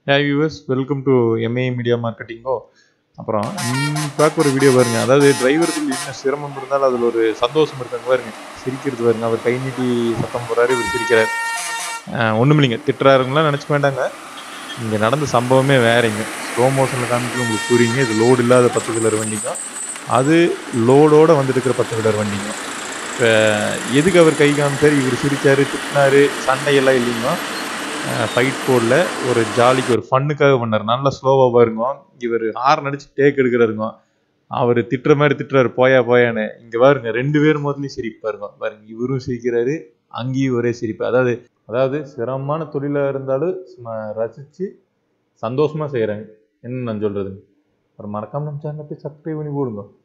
hey viewers welcome to MA media மார்க்கெட்டிங்கோ அப்புறம் பார்க்க ஒரு வீடியோ பாருங்க அதாவது டிரைவருக்கு என்ன சிரமம் இருந்தாலும் அதில் ஒரு சந்தோஷம் இருக்காங்க பாருங்க சிரிக்கிறது பாருங்க அவர் கை நீட்டி சத்தம் போடுறாரு இவர் சிரிக்கிறார் ஒன்றும் இல்லைங்க திட்டுறாருங்களாம் நினச்சிக்க வேண்டாங்க இங்கே நடந்த சம்பவமே வேறங்க ஸ்லோ மோஷனில் காமிச்சு உங்களுக்கு புரியுங்க இது லோடு இல்லாத பத்து கலர் வண்டிங்க அது லோடோடு வந்துட்டு இருக்கிற பத்து கலர் வண்டிங்க இப்போ எதுக்கு அவர் கை காமிச்சார் இவர் சிரிச்சார் திட்டினாரு சண்டையெல்லாம் இல்லைங்க ஃபைட் போடல ஒரு ஜாலிக்கு ஒரு ஃபன்னுக்காக பண்ணார் நல்லா ஸ்லோவாக பாருங்க இவர் ஹார்ன் அடிச்சு டேக் எடுக்கிறாருங்க அவர் திட்டுற மாதிரி திட்டுறாரு போயா போயான்னு இங்கே பாருங்க ரெண்டு பேர் முதலையும் சிரிப்பு பாருங்க பாருங்க இவரும் சிரிக்கிறாரு அங்கேயும் ஒரே சிரிப்பு அதாவது அதாவது சிரமமான தொழிலாக இருந்தாலும் சும்மா ரசித்து சந்தோஷமாக செய்கிறாங்க என்ன நான் சொல்கிறது ஒரு மறக்காம நம்ம சேனலை போய் சப்ஸ்கிரைப் பண்ணி போடுங்க